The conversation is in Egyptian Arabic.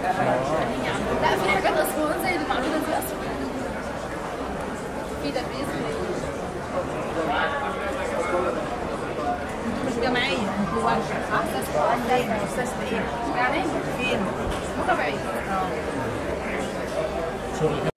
لا في حاجات اصلا زي المعلومه دي اصلا في تدريس مش جماعية انتوا ورشة صح؟ أونلاين أساس إيه؟ يعني فين؟ متابعين اه شغل